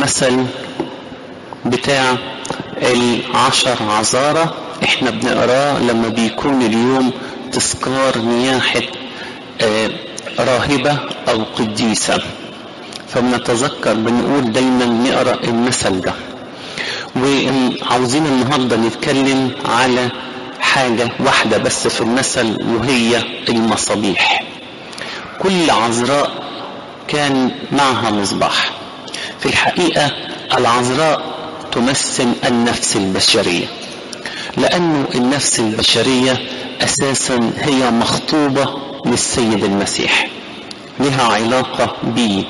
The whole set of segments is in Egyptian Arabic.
المثل بتاع العشر عذارة احنا بنقراه لما بيكون اليوم تذكار نياحة آه راهبة او قديسة فبنتذكر بنقول دايما نقرا المثل ده وعاوزين النهارده نتكلم على حاجة واحدة بس في المثل وهي المصابيح كل عذراء كان معها مصباح في الحقيقة العذراء تمثل النفس البشرية لأنه النفس البشرية أساسا هي مخطوبة للسيد المسيح لها علاقة بيه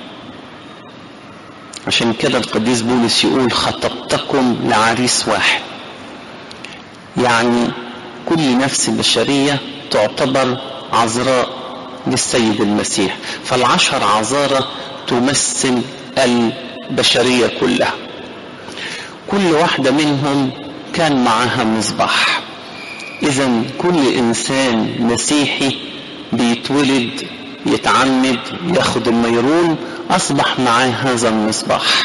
عشان كده القديس بولس يقول خطبتكم لعريس واحد يعني كل نفس بشرية تعتبر عذراء للسيد المسيح فالعشر عذارة تمثل البشرية كلها كل واحدة منهم كان معها مصباح إذا كل إنسان مسيحي بيتولد يتعمد ياخد الميرون أصبح معاه هذا المصباح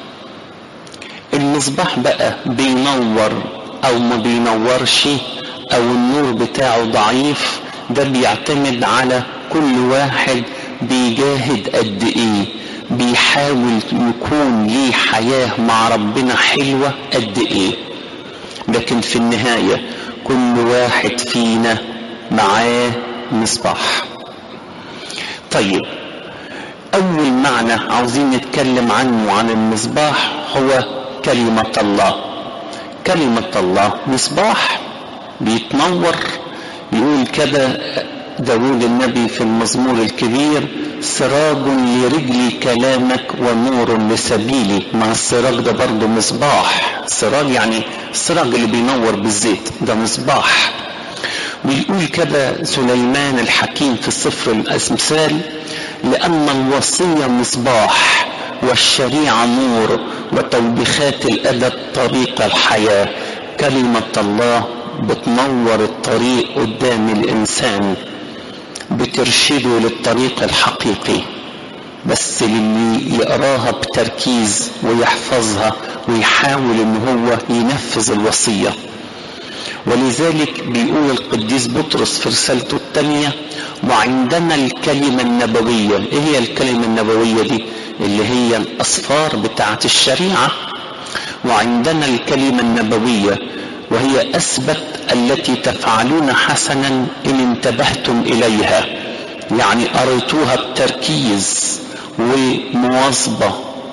المصباح بقى بينور أو ما بينورش أو النور بتاعه ضعيف ده بيعتمد على كل واحد بيجاهد قد إيه بيحاول يكون ليه حياة مع ربنا حلوة قد إيه لكن في النهاية كل واحد فينا معاه مصباح طيب أول معنى عاوزين نتكلم عنه عن المصباح هو كلمة الله كلمة الله مصباح بيتنور يقول كده داود النبي في المزمور الكبير سراج لرجلي كلامك ونور لسبيلي مع السراج ده برضه مصباح سراج يعني السراج اللي بينور بالزيت ده مصباح ويقول كده سليمان الحكيم في سفر الأمثال لأن الوصية مصباح والشريعة نور وتوبيخات الأدب طريق الحياة كلمة الله بتنور الطريق قدام الإنسان بترشده للطريق الحقيقي بس للي يقراها بتركيز ويحفظها ويحاول ان هو ينفذ الوصيه ولذلك بيقول القديس بطرس في رسالته الثانية وعندنا الكلمة النبوية ايه هي الكلمة النبوية دي اللي هي الأصفار بتاعة الشريعة وعندنا الكلمة النبوية وهي أثبت التي تفعلون حسنا إن انتبهتم إليها يعني قريتوها بتركيز ومواظبة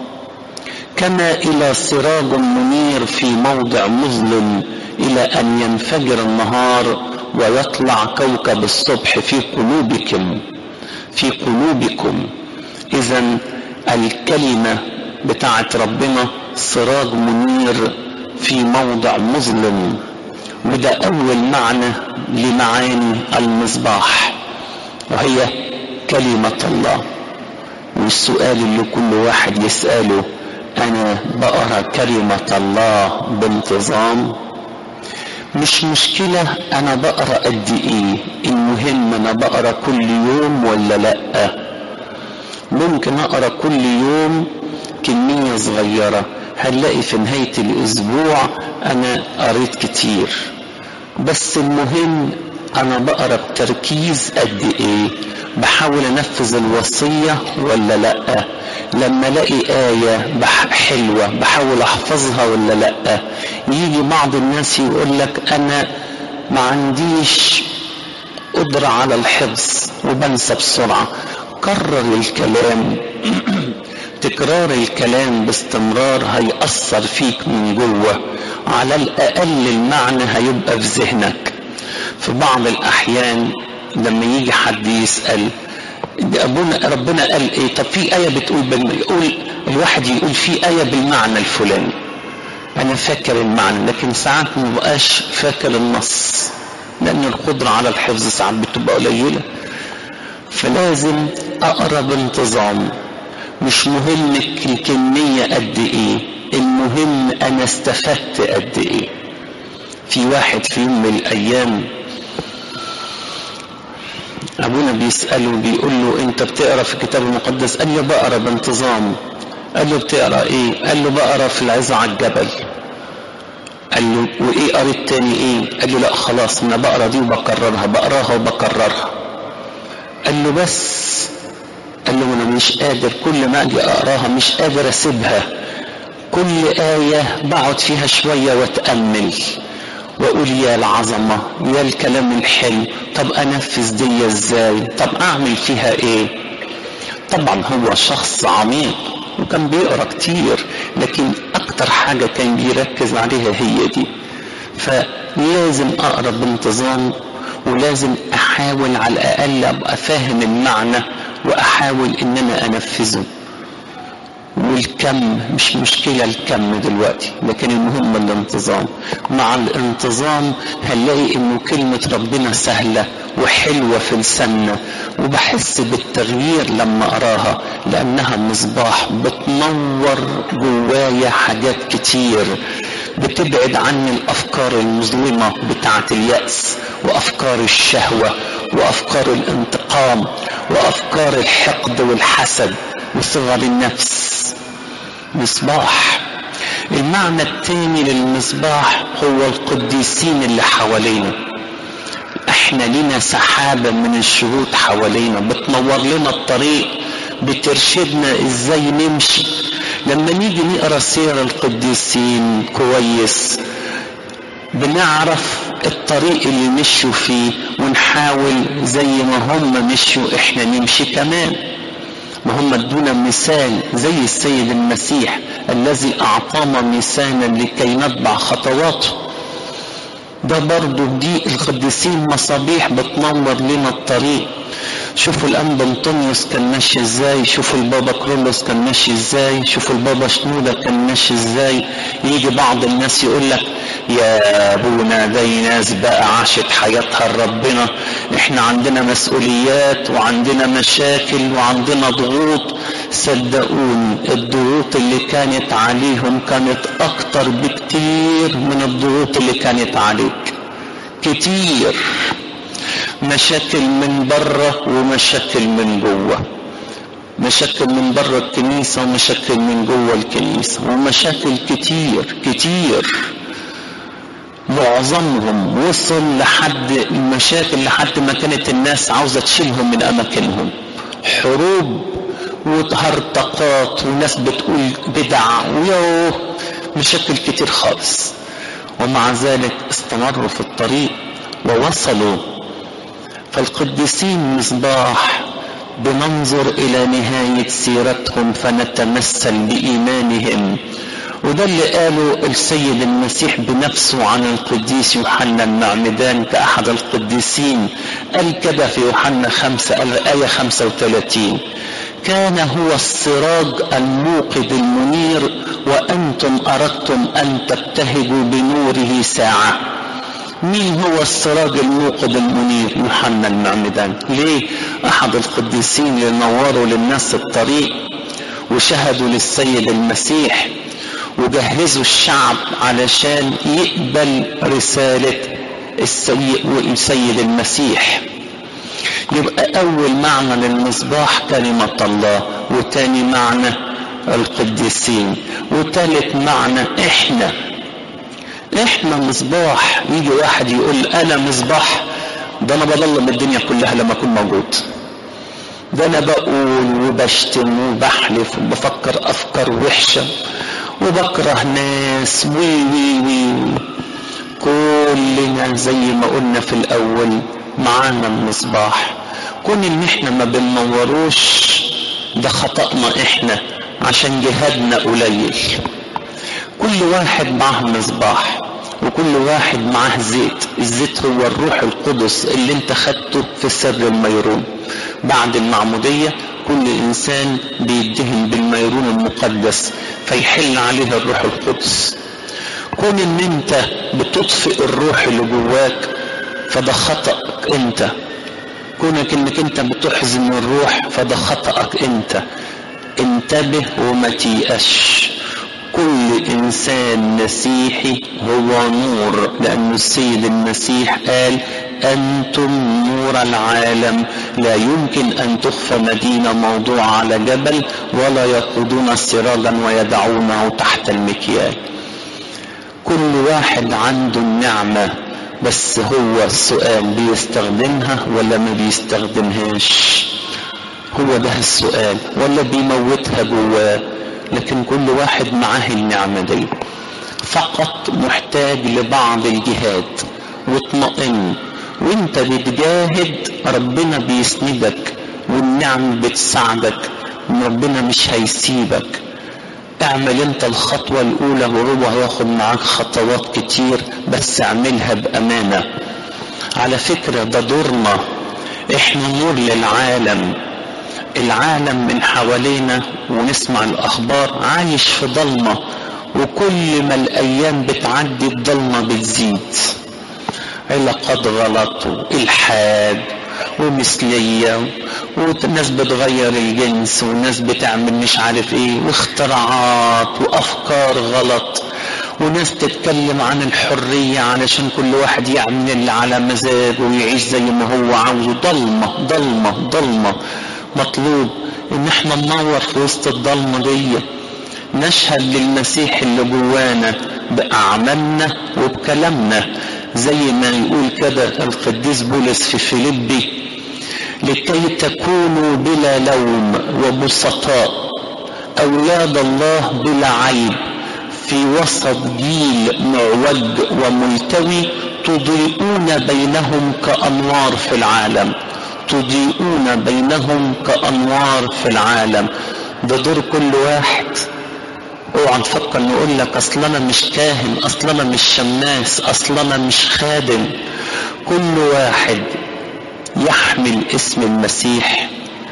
كما إلى سراج منير في موضع مظلم إلى أن ينفجر النهار ويطلع كوكب الصبح في قلوبكم في قلوبكم إذا الكلمة بتاعت ربنا سراج منير في موضع مظلم وده أول معنى لمعاني المصباح وهي كلمة الله والسؤال اللي كل واحد يسأله أنا بقرأ كلمة الله بانتظام مش مشكلة أنا بقرأ قد إيه المهم أنا بقرأ كل يوم ولا لأ ممكن أقرأ كل يوم كمية صغيرة هنلاقي في نهاية الأسبوع أنا قريت كتير بس المهم أنا بقرأ بتركيز قد إيه بحاول أنفذ الوصية ولا لأ لما ألاقي آية بح حلوة بحاول أحفظها ولا لأ يجي بعض الناس يقول لك أنا ما عنديش قدرة على الحفظ وبنسى بسرعة كرر الكلام تكرار الكلام باستمرار هيأثر فيك من جوه على الأقل المعنى هيبقى في ذهنك في بعض الأحيان لما يجي حد يسأل أبونا ربنا قال إيه طب في آية بتقول بالم... يقول الواحد يقول في آية بالمعنى الفلاني أنا فاكر المعنى لكن ساعات ما بقاش فاكر النص لأن القدرة على الحفظ ساعات بتبقى قليلة فلازم أقرأ بانتظام مش مهم الكمية قد ايه المهم انا استفدت قد ايه في واحد في يوم من الايام ابونا بيسأله بيقول له انت بتقرا في الكتاب المقدس قال لي بقرا بانتظام قال له بتقرا ايه قال له بقرا في العظة على الجبل قال له وايه قريت تاني ايه قال له لا خلاص انا بقرا دي وبكررها بقراها وبكررها قال له بس قال له انا مش قادر كل ما اجي اقراها مش قادر اسيبها كل آية بقعد فيها شوية واتأمل واقول يا العظمة يا الكلام الحلو طب انفذ دي ازاي طب اعمل فيها ايه طبعا هو شخص عميق وكان بيقرا كتير لكن اكتر حاجة كان بيركز عليها هي دي فلازم اقرا بانتظام ولازم احاول على الاقل ابقى فاهم المعنى واحاول ان انا انفذه والكم مش مشكلة الكم دلوقتي لكن المهم الانتظام مع الانتظام هنلاقي انه كلمة ربنا سهلة وحلوة في لساننا وبحس بالتغيير لما اقراها لانها مصباح بتنور جوايا حاجات كتير بتبعد عني الافكار المظلمة بتاعة اليأس وافكار الشهوة وافكار الانتقام وافكار الحقد والحسد وصغر النفس مصباح المعنى الثاني للمصباح هو القديسين اللي حوالينا احنا لنا سحابة من الشهود حوالينا بتنور لنا الطريق بترشدنا ازاي نمشي لما نيجي نقرا سير القديسين كويس بنعرف الطريق اللي مشوا فيه ونحاول زي ما هم مشوا احنا نمشي كمان ما هم ادونا مثال زي السيد المسيح الذي اعطانا مثالا لكي نتبع خطواته ده برضو دي القديسين مصابيح بتنور لنا الطريق شوفوا الانبا انطونيوس كان ماشي ازاي شوفوا البابا كرولوس كان ماشي ازاي شوفوا البابا شنودة كان ماشي ازاي يجي بعض الناس يقول لك يا ابونا دي ناس بقى عاشت حياتها لربنا احنا عندنا مسؤوليات وعندنا مشاكل وعندنا ضغوط صدقوني الضغوط اللي كانت عليهم كانت اكتر بكتير من الضغوط اللي كانت عليك كتير مشاكل من بره ومشاكل من جوه مشاكل من بره الكنيسة ومشاكل من جوه الكنيسة ومشاكل كتير كتير معظمهم وصل لحد المشاكل لحد ما كانت الناس عاوزة تشيلهم من أماكنهم حروب وهرطقات وناس بتقول بدع ويوه مشاكل كتير خالص ومع ذلك استمروا في الطريق ووصلوا فالقديسين مصباح بننظر الى نهايه سيرتهم فنتمثل بايمانهم وده اللي قاله السيد المسيح بنفسه عن القديس يوحنا المعمدان كأحد القديسين قال كده في يوحنا خمسة الآية 35 كان هو السراج الموقد المنير وأنتم أردتم أن تبتهجوا بنوره ساعة مين هو السراج الموقد المنير يوحنا المعمدان ليه أحد القديسين اللي نوروا للناس الطريق وشهدوا للسيد المسيح وجهزوا الشعب علشان يقبل رسالة السيد المسيح يبقى أول معنى للمصباح كلمة الله وتاني معنى القديسين وتالت معنى إحنا إحنا مصباح يجي واحد يقول أنا مصباح ده أنا بضلم الدنيا كلها لما أكون موجود ده أنا بقول وبشتم وبحلف وبفكر أفكار وحشة وبكره ناس وي وي وي كلنا زي ما قلنا في الاول معانا المصباح كون ان احنا ما بننوروش ده خطأنا احنا عشان جهادنا قليل كل واحد معاه مصباح وكل واحد معاه زيت الزيت هو الروح القدس اللي انت خدته في سر الميرون بعد المعمودية كل انسان بيدهن بالميرون المقدس فيحل عليه الروح القدس كون ان انت بتطفئ الروح اللي جواك فده خطأك انت كونك انك انت بتحزن الروح فده خطأك انت انتبه وما تيأش كل انسان مسيحي هو نور لان السيد المسيح قال أنتم نور العالم لا يمكن أن تخفى مدينة موضوعة على جبل ولا يقودون سراجا ويدعونه تحت المكيال كل واحد عنده النعمة بس هو السؤال بيستخدمها ولا ما بيستخدمهاش هو ده السؤال ولا بيموتها جواه لكن كل واحد معاه النعمة دي فقط محتاج لبعض الجهاد واطمئن وانت بتجاهد ربنا بيسندك والنعم بتساعدك ربنا مش هيسيبك اعمل انت الخطوة الاولى وهو هياخد معاك خطوات كتير بس اعملها بامانة على فكرة ده دورنا احنا نور للعالم العالم من حوالينا ونسمع الاخبار عايش في ضلمة وكل ما الايام بتعدي الضلمة بتزيد علاقات غلط والحاد ومثلية وناس بتغير الجنس وناس بتعمل مش عارف ايه واختراعات وافكار غلط وناس تتكلم عن الحرية علشان كل واحد يعمل اللي على مزاجه ويعيش زي ما هو عاوزه ضلمة ضلمة ضلمة مطلوب ان احنا ننور في وسط الضلمة دي نشهد للمسيح اللي جوانا بأعمالنا وبكلامنا زي ما يقول كده القديس بولس في فيليبي لكي تكونوا بلا لوم وبسطاء أولاد الله بلا عيب في وسط جيل معوج وملتوي تضيئون بينهم كأنوار في العالم تضيئون بينهم كأنوار في العالم ده دور كل واحد اوعى نفكر نقول لك اصل انا مش كاهن اصل انا مش شماس اصل انا مش خادم كل واحد يحمل اسم المسيح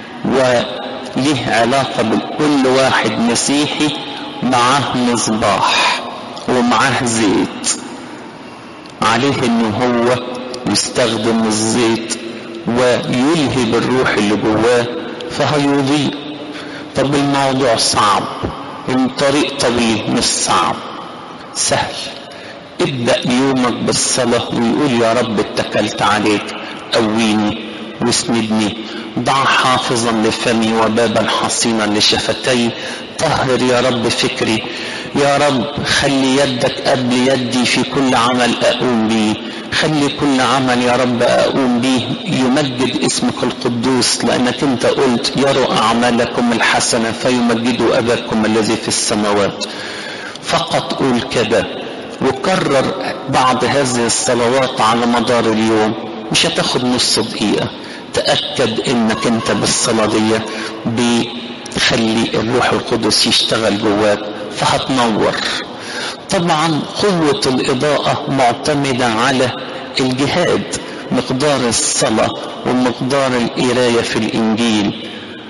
وليه علاقة بكل واحد مسيحي معاه مصباح ومعاه زيت عليه ان هو يستخدم الزيت ويلهب الروح اللي جواه فهيضيء طب الموضوع صعب الطريق طويل مش صعب سهل ابدأ يومك بالصلاة ويقول يا رب اتكلت عليك قويني واسندني ضع حافظا لفمي وبابا حصينا لشفتي طهر يا رب فكري يا رب خلي يدك قبل يدي في كل عمل أقوم به خلي كل عمل يا رب أقوم به يمجد اسمك القدوس لأنك أنت قلت يروا أعمالكم الحسنة فيمجدوا أباكم الذي في السماوات فقط قول كده وكرر بعض هذه الصلوات على مدار اليوم مش هتاخد نص دقيقة تأكد انك انت بالصلاة دي بتخلي الروح القدس يشتغل جواك فهتنور طبعا قوة الإضاءة معتمدة على الجهاد مقدار الصلاة ومقدار القراية في الإنجيل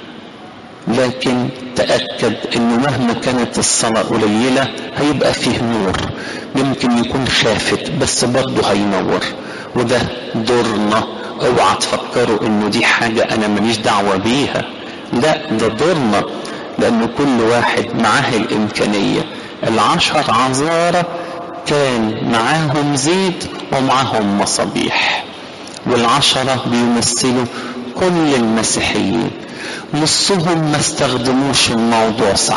لكن تأكد انه مهما كانت الصلاة قليلة هيبقى فيه نور يمكن يكون خافت بس برضه هينور وده دورنا اوعى تفكروا انه دي حاجة انا ماليش دعوة بيها لا ده دورنا لان كل واحد معاه الامكانية العشر عذارة كان معاهم زيت ومعاهم مصابيح والعشرة بيمثلوا كل المسيحيين نصهم ما استخدموش الموضوع صح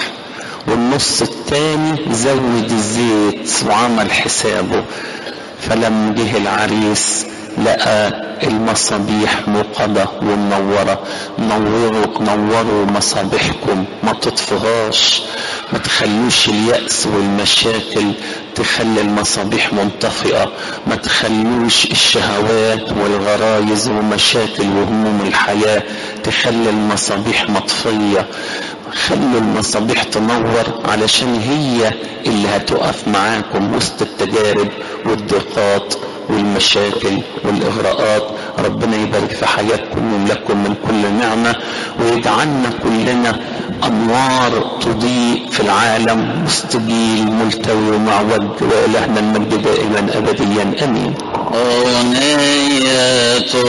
والنص التاني زود الزيت وعمل حسابه فلما جه العريس لقى المصابيح موقدة ومنورة نوروا نوروا مصابيحكم ما تطفهاش ما تخلوش اليأس والمشاكل تخلي المصابيح منطفئة ما تخلوش الشهوات والغرايز ومشاكل وهموم الحياة تخلي المصابيح مطفية خلوا المصابيح تنور علشان هي اللي هتقف معاكم وسط التجارب والضيقات والمشاكل والإغراءات ربنا يبارك في حياتكم ويملككم من كل نعمة ويجعلنا كلنا أنوار تضيء في العالم وسط جيل ملتوي ومعوج وإلهنا المجد دائما أبديا أمين أغنية